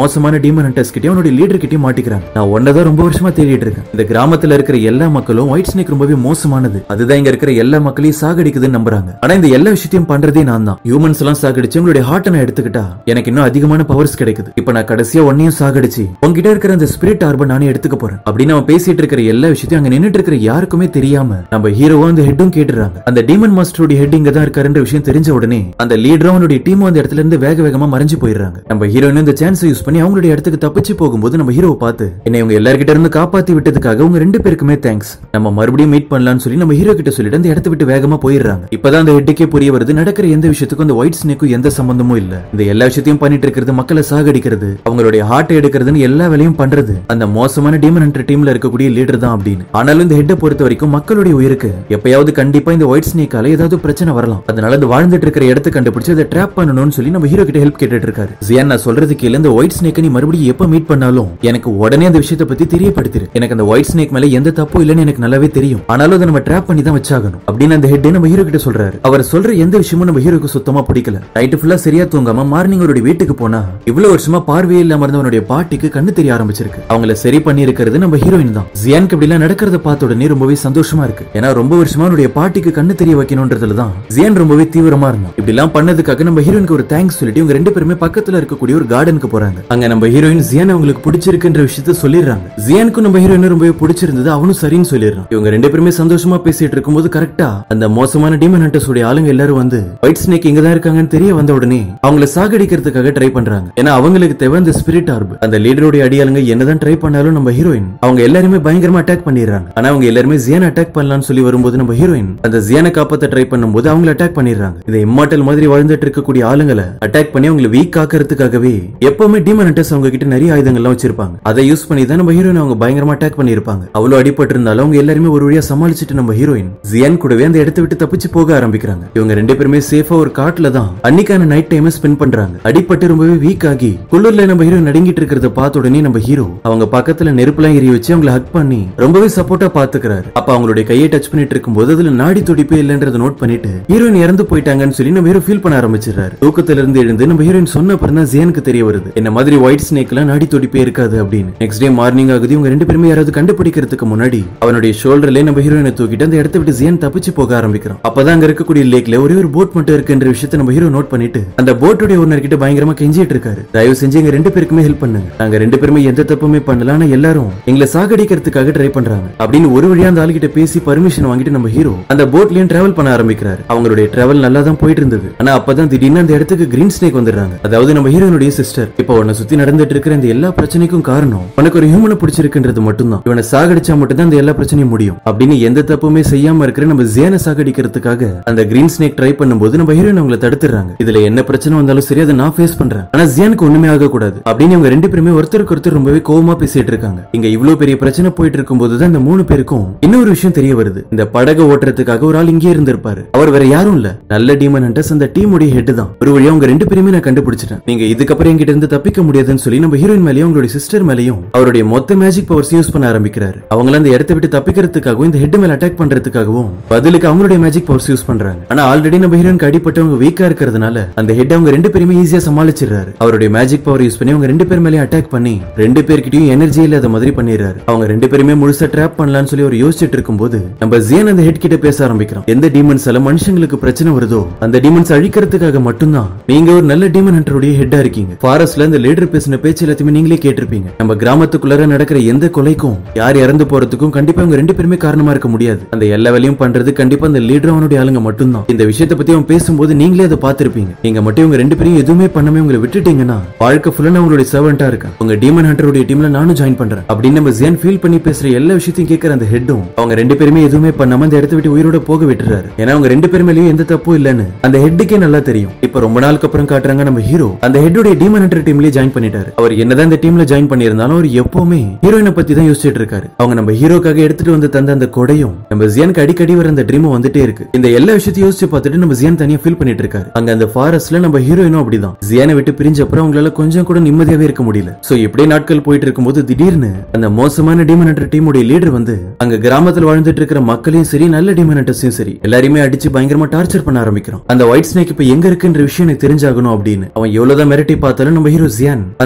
டீமன் ஹண்டர்ஸ் கிட்டயும் அவனுடைய லீடர் கிட்டயும் மாட்டிக்கிறாங்க நான் ஒன்னதான் ரொம்ப வருஷமா தேடிட்டு இருக்கேன் இந்த கிராமத்துல இருக்கிற எல்லா மக்களும் ஒயிட் ஸ்னேக் ரொம்பவே மோசமானது அதுதான் இங்க இருக்கிற எல்லா மக்களையும் சாகடிக்குதுன்னு நம்புறாங்க ஆனா இந்த எல்லா விஷயத்தையும் பண்றதே நான் தான் ஹியூமன்ஸ் எல்லாம் சாகடிச்சு உங்களுடைய ஹார்ட்டை நான் எடுத்துக்கிட்டா எனக்கு இன்னும் அதிகமான பவர்ஸ் கிடைக்குது இப்ப நான் கடைசியா ஒன்னையும் சாகடிச்சு உங்ககிட்ட இருக்கிற அந்த ஸ்பிரிட் ஆர்பன் நானே எடுத்துக்க போறேன் அப்படின்னு அவன் பேசிட்டு இருக்கிற எல்லா விஷயத்தையும் அங்க நின்னுட்டு இருக்கிற யாருக்குமே தெரியாம நம்ம ஹீரோவும் அந்த ஹெட்டும் கேட்டுறாங்க அந்த டீமன் மாஸ்டருடைய ஹெட் இங்க தான் இருக்காருன்ற விஷயம் தெரிஞ்ச உடனே அந்த லீடரும் அவனுடைய டீமும் அந்த இடத்துல இருந்து வேக வேகமா மறைஞ்சு போயிடுறாங்க நம்ம ஹீரோயின் இந்த சான்ஸ் யூஸ் பண்ணி அவங்களுடைய இடத்துக்கு தப்பிச்சு போகும்போது நம்ம ஹீரோவை பார்த்து என்னை இவங்க எல்லார்கிட்ட இருந்து காப்பாத்தி விட்டதுக்காக உங்க ரெண்டு பேருக்குமே தேங்க்ஸ் நம்ம மறுபடியும் மீட் பண்ணலாம்னு சொல்லி நம்ம ஹீரோ கிட்ட சொல்லிட்டு அந்த இடத்த விட்டு வேகமா போயிடுறாங்க இப்பதான் அந்த ஹெட்டுக்கே புரிய வருது நடக்கிற எந்த விஷயத்துக்கும் அந்த ஒயிட் ஸ்னேக்கும் எந்த சம்பந்தமும் இல்ல இந்த எல்லா விஷயத்தையும் பண்ணிட்டு இருக்கிறது மக்களை சாகடிக்கிறது அவங்களுடைய ஹார்ட் எடுக்கிறதுன்னு எல்லா வேலையும் பண்றது அந்த மோசமான டீமன் ஹண்டர் டீம்ல இருக்கக்கூடிய லீடர் தான் அப்படின்னு ஆனாலும் இந்த ஹெட்டை பொறுத்த வரைக்கும் மக்களுடைய உயிருக்கு எப்பயாவது கண்டிப்பா இந்த ஒயிட் ஸ்னேக்கால ஏதாவது பிரச்சனை வரலாம் அதனால அந்த வாழ்ந்துட்டு இருக்கிற இடத்த கண்டுபிடிச்சு அதை ட்ராப் பண்ணணும்னு சொல்லி நம்ம ஹீரோ கிட்ட ஹெல்ப் கேட்டுட்டு இருக்காரு ஜியான் நான் சொல்றது கீழ இந்த ஒயிட் ஸ்னேக்கை நீ மறுபடியும் எப்ப மீட் பண்ணாலும் எனக்கு உடனே அந்த விஷயத்தை பத்தி தெரியப்படுத்திரு எனக்கு அந்த ஒயிட் ஸ்னேக் மேல எந்த தப்பும் இல்லைன்னு எனக்கு நல்லாவே தெரியும் ஆனாலும் அதை நம்ம ட்ராப் பண்ணி தான் வச்சாகணும் அப்படின்னு அந்த ஹெட் நம்ம ஹீரோ கிட்ட சொல்றாரு அவர் சொல்ற எந்த விஷயமும் நம்ம ஹீரோக்கு சுத்தமா பிடிக்கல நைட்டு ஃபுல்லா சரியா தூங்காம மார்னிங் அவருடைய வீட்டுக்கு போனா இவ்வளவு வருஷமா பார்வையே இல்லாம இருந்த அவனுடைய பாட்டிக்கு கண்ணு தெரிய ஆரம்பிச்சிருக்கு அவங்கள சரி பண்ணி இருக்கிறது நம்ம ஹீரோயின் தான் ஜியானுக்கு இப்படி எல்லாம் நடக்கிறத பார்த்த உடனே ரொம்பவே சந்தோஷமா இருக்கு ஏன்னா ரொம்ப வருஷமா அவனுடைய பாட்டிக்கு கண்ணு தெரிய வைக்கணும்ன்றதுல தான் ஜியான் ரொம்பவே தீவிரமா இருந்தான் இப்படி எல்லாம் பண்ணதுக்காக நம்ம ஹீரோயினுக்கு ஒரு தேங்க்ஸ் சொல்லிட்டு இவங்க ரெண்டு பேருமே பக்கத்துல இருக்கக்கூடிய ஒரு கார்டனுக்கு போறாங்க அங்க நம்ம ஹீரோயின் ஜியான் அவங்களுக்கு பிடிச்சிருக்குன்ற விஷயத்த சொல்லிடுறாங்க ஜியானுக்கும் நம்ம ஹீரோயின் ரொம்பவே பிடிச்சிருந்தது அவனும் சரின்னு சொல்லிடுறான் இவங்க ரெண்டு பேருமே சந்தோஷமா பேசிட்டு இருக்கும்போது கரெக்டா அந்த மோசமான டீமன் ஹண்டர்ஸ் உடைய ஆளுங்க எல்லாரும் வந்து ஒயிட் ஸ்னேக் இங்க தான் இருக்காங்கன்னு தெரிய வந்த உடனே அவங்கள சாகடிக்கிறதுக்காக ட்ரை பண்றாங்க ஏன்னா அவங்களுக்கு தேவை அந்த ஸ்பிரிட் ஆர்ப் அந்த லீடருடைய அடியாளுங்க என்னதான் ட்ரை பண்ணாலும் நம்ம ஹீரோயின் அவங்க எல்லாருமே பயங்கரமா அட்டாக் பண்ணிடுறாங்க ஆனா அவங்க எல்லாருமே ஜியான் அட்டாக் பண்ணலாம்னு சொல்லி வரும்போது நம்ம ஹீரோயின் அந்த ஜியானை காப்பாத்த ட்ரை பண்ணும்போது அவங்கள அட்டாக் பண்ணிடுறாங்க இந்த இம்மார்டல் மாதிரி வாழ்ந்துட்டு இருக்கக்கூடிய ஆளுங்களை அட்டாக் பண்ணி அவங்களை வீக் ஆக்கிறதுக்காகவே எப்பவுமே டீமன் ஹண்டர்ஸ் அவங்க கிட்ட நிறைய ஆயுதங்கள்லாம் வச்சிருப்பாங்க அதை யூஸ் பண்ணி தான் நம்ம ஹீரோயின் அவங்க பயங்கரமா அட்டாக் பண்ணிருப்பாங்க அவ்வளவு அடிபட்டு இருந்தாலும் அவங்க எல்லாருமே ஒரு வழியா சமாளிச்சுட்டு நம்ம ஹீரோயின் ஜியான் கூடவே அந்த இடத்தை விட்டு தப்பிச்சு போக ஆரம்பிக்கிறாங்க இவங்க ரெண்டு பேருமே சேஃபா ஒரு காட்டுல தான் அன்னைக்கான நைட் டைம் ஸ்பெண்ட் பண்றாங்க அடிபட்டு ரொம்பவே வீக் ஆகி குளிர்ல நம்ம ஹீரோ நடுங்கிட்டு இருக்கிறத பார்த்த உடனே நம்ம ஹீரோ அவங்க பக்கத்துல நெருப்புலாம் எரிய வச்சு அவங்கள ஹக் பண்ணி ரொம்பவே சப்போர்ட்டா பாத்துக்கிறாரு அப்ப அவங்களுடைய கையை டச் பண்ணிட்டு இருக்கும்போது அதுல நாடி துடிப்பே இல்லன்றத நோட் பண்ணிட்டு ஹீரோயின் இறந்து போயிட்டாங்கன்னு சொல்லி நம்ம ஹீரோ ஃபீல் பண்ண ஆரம்பிச்சிடுறாரு தூக்கத்துல இருந்து எழுந்து நம்ம ஹீரோயின் சொன்ன அப்புறம் தான் ஜியானுக்கு தெரிய வருது என்ன மாதிரி ஒயிட் ஸ்னேக் எல்லாம் நாடி துடிப்பே இருக்காது அப்படின்னு நெக்ஸ்ட் டே மார்னிங் ஆகுது இவங்க ரெண்டு பேருமே யாராவது கண்டுபிடிக்கிறதுக்கு முன்னாடி அவனுடைய ஷோல்டர்ல நம்ம ஹீரோயினை தூக்கிட்டு அந்த இடத்த விட்டு ஜியான் தப்பிச்சு போக ஆரம்பிக்கிறான் அப்பதான் அங்க இருக்கக்கூடிய லேக்ல ஒரே ஒரு போட் மட்டும் இருக்குன்ற விஷயத்தை நம்ம ஹீரோ நோட் பண்ணிட்டு அந்த போட்டுடைய ஓனர் கிட்ட பயங்கரமா கெஞ்சிட்டு இருக்காரு தயவு செஞ்சு எங்க ரெண்டு பேருக்குமே ஹெல்ப் பண்ணுங்க நாங்க ரெண்டு பேருமே எந்த தப்புமே பண்ணல ஆனா எல்லாரும் எங்களை சாகடிக்கிறதுக்காக ட்ரை பண்றாங்க அப்படின்னு ஒரு வழியா அந்த ஆளுகிட்ட பேசி பர்மிஷன் வாங்கிட்டு நம்ம ஹீரோ அந்த போட்லயும் டிராவல் பண்ண ஆரம்பிக்கிறாரு அவங்களுடைய டிராவல் நல்லா தான் போயிட்டு இருந்தது ஆனா அப்பதான் திடீர்னு அந்த இடத்துக்கு கிரீன் ஸ்னேக் வந்துடுறாங்க அதாவது நம்ம ஹீரோனுடைய சிஸ்டர் இப்போ உன்னை சுத்தி நடந்துட்டு இருக்கிற இந்த எல்லா பிரச்சனைக்கும் காரணம் உனக்கு ஒரு ஹியூமனை பிடிச்சிருக்குன்றது மட்டும்தான் இவனை சாகடிச்சா மட்டும்தான் அந்த எல்லா பிரச்சனையும் முடியும் அப்படின்னு எந்த தப்புமே செய்யாம இருக்கிற நம்ம ஜியானை சாகடிக்கிறதுக்காக அந்த கிரீன் ஸ்னேக் ட்ரை பண்ணும்போது நம்ம ஹீரோயின் அவங்கள தடுத்துறாங்க இதுல என்ன பிரச்சனை வந்தாலும் சரி அதை நான் ஃபேஸ் பண்றேன் ஆனா ஜியானுக்கு ஒண்ணுமே ஆக கூடாது அப்படின்னு இவங்க ரெண்டு பேருமே ஒருத்தருக்கு ஒருத்தர் ரொம்பவே கோவமா பேசிட்டு இருக்காங்க இங்க இவ்வளவு பெரிய பிரச்சனை போயிட்டு இருக்கும்போது தான் இந்த மூணு பேருக்கும் இன்னொரு விஷயம் தெரிய வருது இந்த படகை ஓட்டுறதுக்காக ஒரு ஆள் இங்கே இருந்திருப்பாரு அவர் வேற யாரும் இல்ல நல்ல டீமன் ஹண்டர்ஸ் அந்த டீமுடைய ஹெட் தான் ஒரு வழியா உங்க ரெண்டு பேருமே நான் கண்டுபிடிச்சிட்டேன் நீங்க இதுக்கப்புறம் என்கிட்ட இருந்து தப்பிக்க முடியாதுன்னு சொல்லி நம்ம ஹீரோயின் மேலயும் உங்களுடைய சிஸ்டர் மேலயும் அவருடைய மொத்த மேஜிக் பவர்ஸ் யூஸ் பண்ண ஆரம்பிக்கிறாரு அவங்கள அந்த இடத்தை விட்டு தப்பிக்கிறதுக்காகவும் இந்த ஹெட் மேல அட்டாக் பண்றதுக்காகவும் பதிலுக்கு அவங்களுடைய மேஜிக் பவர்ஸ் யூஸ் பண்றாங்க ஆனா ஆல்ரெடி நம்ம ஹீரோயினுக்கு அடிப்பட்டவங்க வீக்கா இருக்கிறதுனால அந்த ஹெட் அவங்க ரெண்டு பேருமே ஈஸியா சமாளிச்சிடுறாரு அவருடைய மேஜிக் பவர் யூஸ் பண்ணி அவங்க ரெண்டு பேர் மேலயும் அட்டாக் பண்ணி ரெண்டு பேர்கிட்டயும் எனர்ஜி இல்லாத மாதிரி பண்ணிடுறாரு அவங்க ரெண்டு பேருமே முழுசா ட்ராப் பண்ணலாம்னு சொல்லி அவர் யோசிச்சுட்டு இருக்கும்போது நம்ம ஜியன் அந்த ஹெட் கிட்ட பேச ஆரம்பிக்கிறோம் எந்த டீமன்ஸ் எல்லாம் மனுஷங்களுக்கு பிரச்சனை வருதோ அந்த டீமன்ஸ் அழிக்கிறதுக்காக மட்டும்தான் நீங்க ஒரு நல்ல டீமன் ஹண்டருடைய ஹெட்டா இருக்கீங்க ஃபாரஸ்ட்ல இந்த லீடர் பேசின பேச்சு எல்லாத்தையுமே நீங்களே கேட்டிருப்பீங்க நம்ம கிராமத்துக்குள்ளார நடக்கிற எந்த கொலைக்கும் யார் இறந்து போறதுக்கும் கண்டிப்பா இவங்க ரெண்டு பேருமே காரணமா இருக்க முடியாது அந்த எல்லா வேலையும் பண்றது கண்டிப்பா அந்த லீடர் அவனுடைய ஆளுங்க மட்டும்தான் இந்த விஷயத்தை பத்தி அவன் பேசும்போது நீங்களே அதை பார்த்திருப்பீங்க நீங்க மட்டும் இவங்க ரெண்டு பேரும் எதுவுமே பண்ணாம உங்களை விட்டுட்டீங்கன்னா வாழ்க்கை ஃபுல்லா நான் உங்களுடைய சர்வெண்டா இருக்கேன் உங்க டீமன் ஹண்டருடைய டீம்ல நானும் ஜாயின் பண்றேன் அப்படின்னு நம்ம ஜியான் ஃபீல் பண்ணி பேசுற எல்லா விஷயத்தையும் கேட்கற அந்த ஹெட்டும் அவங்க ரெண்டு பேருமே எதுவுமே பண்ணாம அந்த இடத்த விட்டு உயிரோட போக விட்டுறாரு ஏன்னா அவங்க ரெண்டு பேர் மேலயும் எந்த தப்பும் இல்லைன்னு அந்த ஹெட்டுக்கே நல்லா தெரியும் இப்ப ரொம்ப நாளுக்கு அப்புறம் காட்டுறாங்க நம்ம ஹீரோ அந்த ஹெட்டுடைய டீமன் ஹண்டர் டீம்லயே ஜாயின் பண்ணிட்டாரு அவர் என்னதான் இந்த டீம்ல ஜாயின் பண்ணியிருந்தாலும் அவர் எப்பவுமே ஹீரோயினை பத்தி தான் யோசிச்சுட்டு இருக்காரு அவங்க நம்ம ஹீரோக்காக எடுத்துட்டு வந்து தந்த அந்த கொடையும் நம்ம ஜியானுக்கு அடிக்கடி வர அந்த ட்ரீமும் வந்துட்டே இருக்கு இந்த எல்லா விஷயத்தையும் யோசிச்சு பார்த்துட்டு நம்ம ஜியான் தனியா ஃபீல் பண்ணிட்டு இருக்காரு அங்க அந்த ஃபாரஸ்ட்ல நம்ம ஹீரோயினும் அப்படிதான் ஜியானை விட்டு பிரிஞ்ச அப்புறம் அவங்களால கொஞ்சம் கூட நிம்மதியாவே இருக்க முடியல சோ இப்படியே நாட்கள் போயிட்டு இருக்கும்போது திடீர்னு அந்த மோசமான டீமன் ஹண்டர் டீமுடைய லீடர் வந்து அங்க கிராமத்துல வாழ்ந்துட்டு இருக்கிற மக்களையும் சரி நல்ல டீமன் ஹண்டர்ஸையும் சரி எல்லாரையுமே அடிச்சு பயங்கரமா டார்ச்சர் பண்ண ஆரம்பிக்கிறான் அந்த ஒயிட் ஸ்னேக் இப்ப எங்க இருக்குன்ற விஷயம் எனக்கு தெரிஞ்சாகணும் அப்படின்னு அவன் எவ்வளவுதான் மிரட்டி பார்த்தாலும் நம்ம ஹீரோ ஜியான் அந்த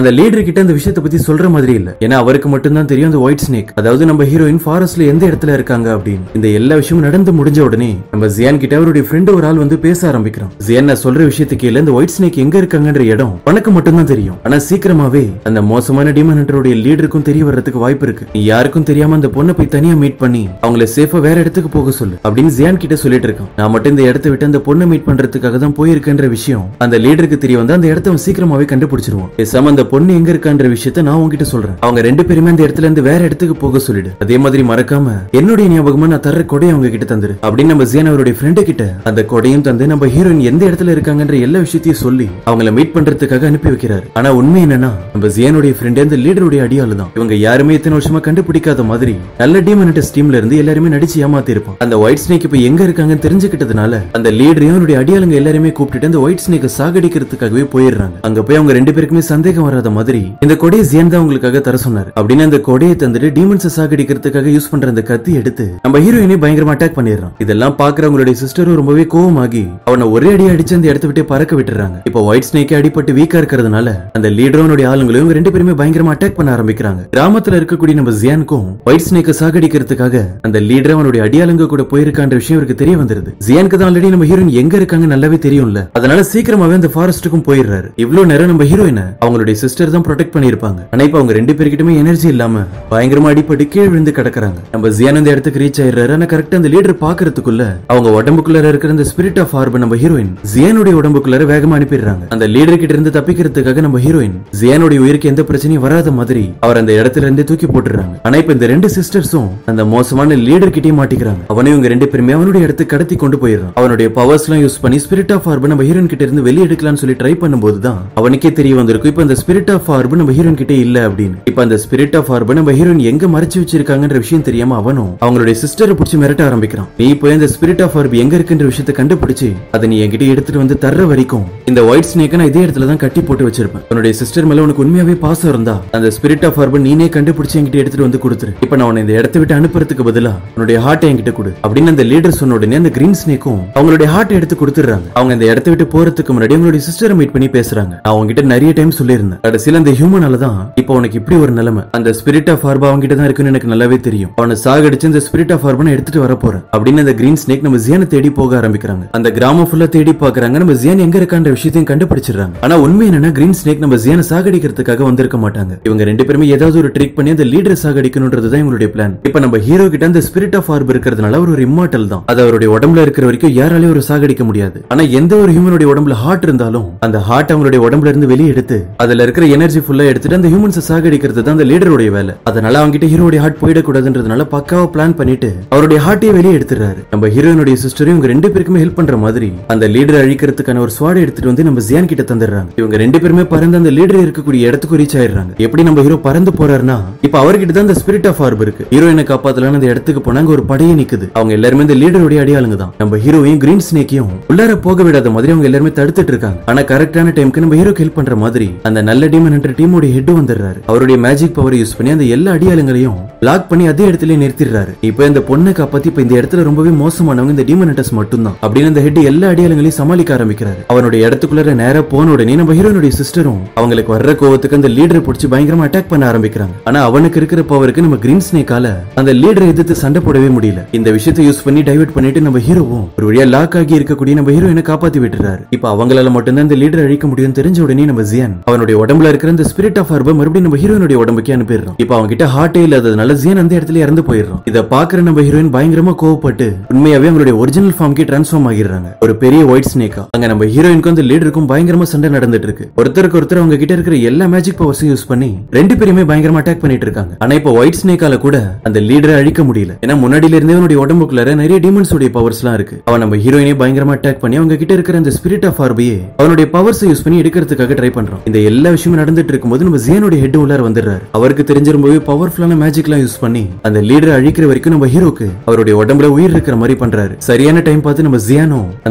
அந்த லீடர் கிட்ட அந்த விஷயத்தை பத்தி சொல்ற மாதிரி இல்ல ஏன்னா அவருக்கு மட்டும்தான் தெரியும் அந்த ஒயிட் ஸ்னேக் அதாவது நம்ம ஹீரோயின் ஃபாரஸ்ட்ல எந்த இடத்துல இருக்காங்க அப்படின்னு இந்த எல்லா விஷயமும் நடந்து முடிஞ்ச உடனே நம்ம ஜியான் கிட்ட அவருடைய ஃப்ரெண்ட் ஒரு ஆள் வந்து பேச ஆரம்பிக்கிறான் ஜியான் நான் சொல்ற விஷயத்துக்கு கீழே இந்த ஒயிட் ஸ்னேக் எங்க இருக்காங்கன்ற இடம் உனக்கு மட்டும்தான் தெரியும் ஆனா சீக்கிரமாவே அந்த மோசமான டீமன் ஹண்டருடைய லீடருக்கும் தெரிய வர்றதுக்கு வாய்ப்பு இருக்கு நீ யாருக்கும் தெரியாம அந்த பொண்ணை போய் தனியா மீட் பண்ணி அவங்கள சேஃபா வேற இடத்துக்கு போக சொல்லு அப்படின்னு ஜியான் கிட்ட சொல்லிட்டு இருக்கான் நான் மட்டும் இந்த இடத்தை விட்டு அந்த பொண்ணை மீட் பண்றதுக்காக தான் போயிருக்கேன்ற விஷயம் அந்த லீடருக்கு தெரிய வந்து அந்த இடத்த அவன் சீக்கிரமாவே கண்டுபிடிச்சிருவான் பேசாம அந்த பொண்ணு எங்க இருக்கான்ற விஷயத்த நான் உன்கிட்ட சொல்றேன் அவங்க ரெண்டு பேருமே அந்த இடத்துல இருந்து வேற இடத்துக்கு போக சொல்லிடு அதே மாதிரி மறக்காம என்னுடைய ஞாபகமா நான் தர்ற கொடையை அவங்க கிட்ட தந்துரு அப்படின்னு நம்ம ஜியான் அவருடைய ஃப்ரெண்டு கிட்ட அந்த கொடையும் தந்து நம்ம ஹீரோயின் எந்த இடத்துல இருக்காங்கன்ற எல்லா விஷயத்தையும் சொல்லி அவங்கள மீட் பண்றதுக்காக அனுப்பி வைக்கிறாரு ஆனா உண்மை என்னன்னா நம்ம ஜியானுடைய ஃப்ரெண்ட் அந்த லீடருடைய அடியாளு தான் இவங்க யாருமே இத்தனை வருஷமா கண்டுபிடிக்காத மாதிரி நல்ல டீமனட்டஸ் டீம்ல இருந்து எல்லாருமே நடிச்சு ஏமாத்தி இருப்பான் அந்த ஒயிட் ஸ்னேக் இப்ப எங்க இருக்காங்கன்னு தெரிஞ்சுக்கிட்டதுனால அந்த லீடரையும் அவருடைய அடியாளுங்க எல்லாருமே கூப்பிட்டுட்டு அந்த ஒயிட் ஸ்னேக்கை சாகடிக்கிறதுக்காகவே போயிடுறாங்க அங்க போய் அவங்க ரெண்டு பேருக்குமே சந்தேகம் வராத மாதிரி இந்த கொடையை ஜியான் தான் உங்களுக்காக தர சொன்னார் அப்படின்னு அந்த கொடையை தந்துட்டு டீமன்ஸை சாகடிக்கிறதுக்காக யூஸ் பண்ற அந்த கத்தி எடுத்து நம்ம ஹீரோயினை பயங்கரமா அட்டாக் பண்ணிடுறான் இதெல்லாம் பாக்குறவங்களுடைய சிஸ்டரும் ரொம்பவே கோவமாகி அவனை ஒரே அடி அடிச்சு அந்த இடத்த விட்டு பறக்க விட்டுறாங்க இப்போ ஒயிட் ஸ்னேக்கே அடிபட்டு வீக்கா இருக்கிறதுனால அந்த லீடரோனுடைய ஆளுங்களும் இவங்க ரெண்டு பேருமே பயங்கரமா அட்டாக் பண்ண ஆரம்பிக்கிறாங்க கிராமத்துல இருக்கக்கூடிய நம்ம ஜியானுக்கும் ஒயிட் ஸ்னேக்கை சாகடிக்கிறதுக்காக அந்த லீடர் அவனுடைய அடியாளுங்க கூட போயிருக்கான்ற விஷயம் இவருக்கு தெரிய வந்துருது ஜியானுக்கு தான் ஆல்ரெடி நம்ம ஹீரோயின் எங்க இருக்காங்க நல்லாவே தெரியும்ல அதனால சீக்கிரமாவே அந்த ஃபாரஸ்ட்டுக்கும் போயிடுறாரு இவ்வளவு நேரம் நம்ம ஹீரோயினை அவங்களுடைய சிஸ்டர் தான் ப்ரொடெக்ட் பண்ணிருப்பாங்க ஆனா இப்ப அவங்க ரெண்டு பேர்கிட்டயுமே எனர்ஜி இல்லாம பயங்கரமா அடிபட்டு கீழ் விழுந்து கிடக்குறாங்க நம்ம ஜியான் அந்த இடத்துக்கு ரீச் ஆயிடுறாரு ஆனா கரெக்டா அந்த லீடர் பாக்குறதுக்குள்ள அவங்க உடம்புக்குள்ள இருக்கிற அந்த ஸ்பிரிட் ஆஃப் ஆர்ப நம்ம ஹீரோயின் ஜியானுடைய உடம்புக்குள்ள வேகமா அனுப்பிடுறாங்க அந்த லீடர் கிட்ட இருந்து தப்பிக்கிறதுக்காக நம்ம ஹீரோயின் ஜியானுடைய உயிருக்கு எந்த பிரச்சனையும் வராத மாதிரி அவர் அந்த இடத்துல இருந்து தூக்கி போட்டுறாங்க ஆனா இப்ப இந்த ரெண்டு சிஸ்டர்ஸும் அந்த மோசமான லீடர் கிட்டே மாட்டிக்கிறாங்க அவனை இவங்க ரெண்டு பேருமே அவனுடைய இடத்துக்கு கடத்தி கொண்டு போயிடுறான் அவனுடைய பவர்ஸ் எல்லாம் யூஸ் பண்ணி ஸ்பிரிட் ஆஃப் ஆர்ப நம்ம ஹீரோயின் கிட்ட இருந்து வெளியே எடுக்கலாம்னு சொல்லி ட்ரை பண்ணும்போது தான் அவனுக்கே தெரிய வந்திருக்கும் இப்ப அந்த ஸ்பிரிட் ஆஃப் ஆர்ப நம்ம ஹீரோயின் கிட்டே இல்ல அப்படின்னு இப்ப அந்த ஸ்பிரிட் ஆஃப் ஆர்ப நம்ம ஹீரோயின் எங்க மறைச்சு வச்சிருக்காங்கன்ற விஷயம் தெரியாம அவனும் அவங்களுடைய சிஸ்டரை பிடிச்சி மிரட்ட ஆரம்பிக்கிறான் நீ போய் அந்த ஸ்பிரிட் ஆஃப் ஆர்பி எங்க இருக்குன்ற விஷயத்தை கண்டுபிடிச்சு அதை நீ என்கிட்ட எடுத்துட்டு வந்து தர்ற வரைக்கும் இந்த ஒயிட் ஸ்னேக்கை நான் இதே இடத்துல தான் கட்டி போட்டு வச்சிருப்பேன் உன்னுடைய சிஸ்டர் மேல உனக்கு உண்மையாவே பாசம் இருந்தா அந்த ஸ்பிரிட் ஆஃப் ஆர்பன் நீனே கண்டுபிடிச்சு என்கிட்ட எடுத்துட்டு வந்து கொடுத்துரு இப்ப நான் உன்னை இந்த இடத்தை விட்டு அனுப்புறதுக்கு பதிலா உன்னுடைய ஹார்ட்டை என்கிட்ட கொடு அப்படின்னு அந்த லீடர் சொன்ன உடனே அந்த கிரீன் ஸ்னேக்கும் அவங்களுடைய ஹார்ட்டை எடுத்து கொடுத்துறாங்க அவங்க இந்த இடத்தை விட்டு போறதுக்கு முன்னாடி அவங்களுடைய சிஸ்டரை மீட் பண்ணி பேசுறாங்க நான் உங்ககிட்ட நிறைய டைம் சொல்லியிருந்தேன் கடைசியில அந்த ஹியூமனால தான் இப்போ உனக்கு இப்படி ஒரு நிலைமை அந்த ஸ்பிரிட் ஆஃப் ஆர்பா அவங்க தான் இருக்குன்னு எனக்கு நல்லாவே தெரியும் அவனை சாகடிச்சு இந்த ஸ்பிரிட் ஆஃப் ஆர்பனை எடுத்துட்டு வர போறேன் அப்படின்னு அந்த கிரீன் ஸ்னேக் நம்ம ஜியானை தேடி போக ஆரம்பிக்கிறாங்க அந்த கிராமம் ஃபுல்லா தேடி பாக்குறாங்க நம்ம ஜியான் எங்க இருக்கான்ற விஷயத்தையும் கண்டுபிடிச்சிடுறாங்க ஆனா உண்மை என்னன்னா கிரீன் ஸ்னேக் நம்ம ஜியானை சாகடிக்கிறதுக்காக வந்திருக்க மாட்டாங்க இவங்க ரெண்டு பேருமே ஏதாவது ஒரு ட்ரிக் பண்ணி அந்த லீடரை சாகடிக்கணும்ன்றது தான் இவங்களுடைய பிளான் இப்ப நம்ம ஹீரோ கிட்ட அந்த ஸ்பிரிட் ஆஃப் ஆர்ப் இருக்கிறதுனால அவர் ஒரு இம்மார்டல் தான் அது அவருடைய உடம்புல இருக்கிற வரைக்கும் யாராலையும் ஒரு சாகடிக்க முடியாது ஆனா எந்த ஒரு ஹியூமனுடைய உடம்புல ஹார்ட் இருந்தாலும் அந்த ஹார்ட் அவங்களுடைய உடம்புல இருந்து வெளியே எடுத்து அதுல இருக்கிற எனர்ஜி ஃபுல்லா எடுத்துட்டு அந்த ஹியூமன்ஸை சாகடிக்கிறது தான் அந்த லீடருடைய வேலை அதனால அவங்க கிட்ட ஹீரோடைய ஹார்ட் போயிடக்கூடாதுன்றதுனால பக்காவா பிளான் பண்ணிட்டு அவருடைய ஹார்ட்டையே வெளியே எடுத்துறாரு நம்ம ஹீரோயினுடைய சிஸ்டரும் இவங்க ரெண்டு பேருக்குமே ஹெல்ப் பண்ற மாதிரி அந்த லீடரை அழிக்கிறதுக்கான ஒரு ஸ்வாட் எடுத்துட்டு வந்து நம்ம ஜியான் கிட்ட தந்துடுறாங்க இவங்க ரெண்டு பேருமே பறந்து அந்த லீடர் இருக்கக்கூடிய இடத்துக்கு ரீச் ஆயிடுறாங்க எப்படி நம்ம ஹீரோ பறந்து போறாருன்னா இப்ப அவர்கிட்ட தான் அந்த ஸ்பிரிட் ஆஃப் ஆர்ப் இருக்கு ஹீரோயினை காப்பாத்தலான்னு அந்த இடத்துக்கு போனாங்க ஒரு படையே நிக்குது அவங்க எல்லாருமே இந்த லீடருடைய அடியாளுங்க தான் நம்ம ஹீரோவையும் கிரீன் ஸ்னேக்கையும் உள்ளார போக விடாத மாதிரி அவங்க எல்லாருமே தடுத்துட்டு இருக்காங்க ஆனா கரெக்டான டைம்க்கு நம்ம ஹீரோக்கு ஹெல்ப் பண்ற மாதிரி அந்த நல்ல டீமன் என்ற டீமோட ஹெட் வந்துடுறாரு அவருடைய மேஜிக் பவர் யூஸ் பண்ணி அந்த எல்லா அடியாளுங்களையும் லாக் பண்ணி அதே இடத்துல நிறுத்திடுறாரு இப்போ இந்த பொண்ணை காப்பாத்தி இப்ப இந்த இடத்துல ரொம்பவே மோசமானவங்க இந்த டீமன் ஹண்டர்ஸ் மட்டும்தான் அப்படின்னு அந்த ஹெட் எல்லா அடியாளுங்களையும் சமாளிக்க ஆரம்பிக்கிறாரு அவனுடைய இடத்துக்குள்ள நேரா போன உடனே நம்ம ஹீரோனுடைய சிஸ்டரும் அவங்களுக்கு வர்ற கோவத்துக்கு அந்த லீடரை பிடிச்சி பயங்கரமா அட்டாக் பண்ண ஆரம்பிக்கிறாங்க ஆனா அவனுக்கு இருக்கிற பவருக்கு நம்ம கிரீன் ஸ்னேக்கால அந்த லீடரை எதிர்த்து சண்டை போடவே முடியல இந்த விஷயத்தை யூஸ் பண்ணி டைவர்ட் பண்ணிட்டு நம்ம ஹீரோவும் ஒரு வழியா லாக் ஆகி இருக்கக்கூடிய நம்ம ஹீரோயினை காப்பாத்தி விட்டுறாரு இப்ப அவங்களால மட்டும்தான் இந்த லீடர் அழிக்க முடியும் தெரிஞ்ச உடனே நம்ம ஜியான் அவனுடைய உடம்புல இருக்கிற அந்த ஸ்பிரிட் ஆஃப் அர்ப மறுபடியும் நம்ம ஹீரோயினுடைய உடம்புக்கே அனுப்பிடுறோம் இப்ப அவங்க கிட்ட ஹார்ட்டே இல்லாததுனால ஜியான் அந்த இடத்துல இறந்து போயிடுறோம் இத பாக்குற நம்ம ஹீரோயின் பயங்கரமா கோவப்பட்டு உண்மையாவே அவங்களுடைய ஒரிஜினல் ஃபார்ம்க்கு டிரான்ஸ்ஃபார்ம் ஆகிடுறாங்க ஒரு பெரிய ஒயிட் ஸ்னேக்கா அங்க நம்ம ஹீரோயினுக்கும் அந்த லீடருக்கும் பயங்கரமா சண்டை நடந்துட்டு இருக்கு ஒருத்தருக்கு ஒருத்தர் அவங்க கிட்ட இருக்கிற எல்லா மேஜிக் பவர்ஸையும் யூஸ் பண்ணி ரெண்டு பேருமே பயங்கரமா அட்டாக் பண்ணிட்டு இருக்காங்க ஆனா இப்ப ஒயிட் ஸ்னேக்கால கூட அந்த லீடரை அழிக்க முடியல ஏன்னா முன்னாடியில இருந்தே அவனுடைய உடம்புக்குள்ள நிறைய டீமன்ஸ் உடைய பவர்ஸ் எல்லாம் இருக்கு அவன் நம்ம ஹீரோயினே பயங்கரமா அட்டாக் பண்ணி அவங்க கிட்ட இருக்கிற அந்த ஸ்பிரிட் ஆஃப் ஆர்பியே அவனுடைய பவர்ஸ் யூஸ் பண்ணி எடுக்கிறதுக்காக ட்ரை பண்றோம் இந்த எல்லா விஷயமும் நடந்துட்டு இருக்கும்போது நம்ம ஜியானுடைய ஹெட் உள்ளார வந்துடுறாரு அவருக்கு தெரிஞ்ச ரொம்பவே பவர்ஃபுல்லான மேஜிக் எல்லாம் யூஸ் பண்ணி அந்த லீடரை அழிக்கிற வரைக்கும் நம்ம ஹீரோக்கு அவருடைய உடம்புல உயிர் இருக்கிற மாதிரி பண்றாரு சரியான டைம் பார்த்து நம்ம ஜியானோ அந்த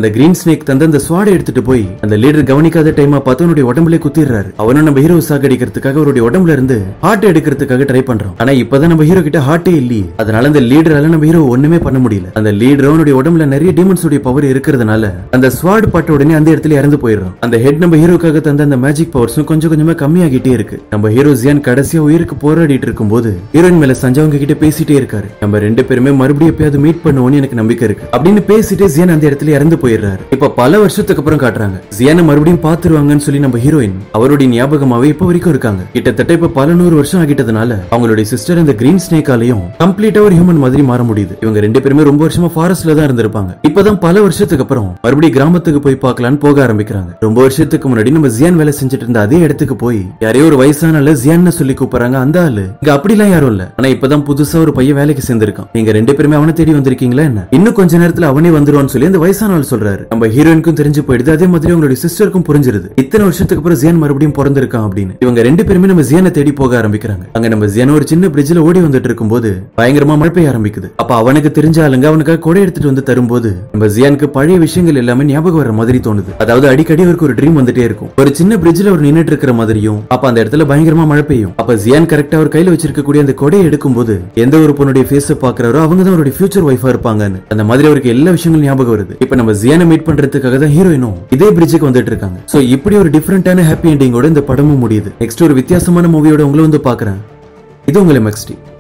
அந்த கிரீன் ஸ்னேக் தந்து அந்த ஸ்வாடை எடுத்துட்டு போய் அந்த லீடர் கவனிக்காத டைமா பார்த்து அவனுடைய உடம்புல குத்திடுறாரு அவனும் நம்ம ஹீரோ சாகடிக்கிறதுக்காக அவருடைய உடம்புல இருந்து ஹார்ட் எடுக்கிறதுக்காக ட்ரை பண்றான் ஆனா இப்பதான் நம்ம ஹீரோ கிட்ட ஹார்ட்டே இல்லையே அதனால அந்த லீடரால நம்ம ஹீரோ ஒண்ணுமே பண்ண முடியல அந்த லீடர் அவனுடைய உடம்புல நிறைய டீமன்ஸ் உடைய பவர் இருக்கிறதுனால அந்த ஸ்வாட் பட்ட உடனே அந்த இடத்துல இறந்து போயிடுறான் அந்த ஹெட் நம்ம ஹீரோக்காக தந்த அந்த மேஜிக் பவர்ஸும் கொஞ்சம் கொஞ்சமா கம்மியாகிட்டே இருக்கு நம்ம ஹீரோ ஜியான் கடைசியா உயிருக்கு போராடிட்டு இருக்கும்போது ஹீரோயின் மேல சஞ்சய் அவங்க கிட்ட பேசிட்டே இருக்காரு நம்ம ரெண்டு பேருமே மறுபடியும் எப்பயாவது மீட் பண்ணுவோம்னு எனக்கு நம்பிக்கை இருக்கு அப்படின்னு பேசிட்டு ஜியான் அந்த இடத்துல இறந்து போயிடுறாரு இப்ப பல வருஷத்துக்கு அப்புறம் காட்டுறாங்க ஜியானை மறுபடியும் பாத்துருவாங்கன்னு சொல்லி நம்ம ஹீரோயின் அவருடைய ஞாபகமாவே இப்ப வரைக்கும் இருக்காங்க கிட்டத்தட்ட இப்ப பல நூறு வருஷம் ஆகிட்டதுனால அவங்களுடைய சிஸ்டர் அந்த கிரீன் ஸ்னேக்காலையும் கம்ப்ளீட்டா ஒரு ஹியூமன் மாதிரி மாற முடியுது இவங்க ரெண்டு பேருமே ரொம்ப வருஷமா ஃபாரஸ்ட்ல தான் இருந்திருப்பாங்க இப்பதான் பல வருஷத்துக்கு அப்புறம் மறுபடியும் கிராமத்துக்கு போய் பார்க்கலான்னு போக ஆரம்பிக்கிறாங்க ரொம்ப வருஷத்துக்கு முன்னாடி நம்ம ஜியான் வேலை செஞ்சுட்டு இருந்த அதே இடத்துக்கு போய் யாரையோ ஒரு வயசான ஆளு ஜியான்னு சொல்லி கூப்பிடுறாங்க அந்த ஆளு இங்க அப்படிலாம் யாரும் இல்ல ஆனா இப்பதான் புதுசா ஒரு பையன் வேலைக்கு சேர்ந்திருக்கான் நீங்க ரெண்டு பேருமே அவனை தேடி வந்திருக்கீங்களா என்ன இன்னும் கொஞ்ச நேரத்துல அவனே வந்துருவான்னு சொல்லி அந்த வயசான ஆள் சொல்றாரு நம்ம ஹீரோயினுக்கும் தெரிஞ்சு போயிடுது அதே மாதிரி அவங்களுடைய சிஸ்டருக்கும் புரிஞ்சிருது இத்தனை வருஷத்துக்கு அப்புறம் ஜியான் மறுபடியும் பிறந்திருக்கான் அப்படின்னு இவங்க ரெண்டு பேருமே நம்ம ஜியானை தேடி போக ஆரம்பிக்கிறாங்க அங்க நம்ம ஜியான் ஒரு சின்ன பிரிட்ஜ்ல ஓடி வந்துட்டு இருக்கும்போது பயங்கரமா மழை பெய்ய ஆரம்பிக்குது அப்ப அவனுக்கு தெரிஞ்ச ஆளுங்க அவனுக்காக கொடை எடுத்துட்டு வந்து தரும்போது நம்ம ஜியானுக்கு பழைய விஷயங்கள் எல்லாமே ஞாபகம் வர மாதிரி தோணுது அதாவது அடிக்கடி அவருக்கு ஒரு ட்ரீம் வந்துட்டே இருக்கும் ஒரு சின்ன பிரிட்ஜ்ல அவர் நின்னுட்டு இருக்கிற மாதிரியும் அப்ப அந்த இடத்துல பயங்கரமா மழை பெய்யும் அப்ப ஜியான் கரெக்டா அவர் கையில வச்சிருக்கக்கூடிய அந்த கொடையை எடுக்கும்போது எந்த ஒரு பொண்ணுடைய ஃபேஸ் பாக்குறாரோ அவங்க தான் அவருடைய ஃபியூச்சர் ஒய்ஃபா இருப்பாங்கன்னு அந்த மாதிரி அவருக்கு எல்லா விஷயங்களும் ஞாபகம் வருது இப்ப நம்ம ஜியானை மீட் பண்றதுக்காக தான் ஹீரோயினும் இதே பிரிட்ஜுக்கு வந்துட்டு இருக்காங்க சோ இப்படி ஒரு டிஃபரெண்டான ஹாப்பி எண்டிங்கோட இந்த படமும் முடியுது நெக்ஸ்ட் ஒரு வித்தியாசமான மூவியோட உங்களை வந்து பாக்குறேன் இது உங்களை மெக்ஸ்டி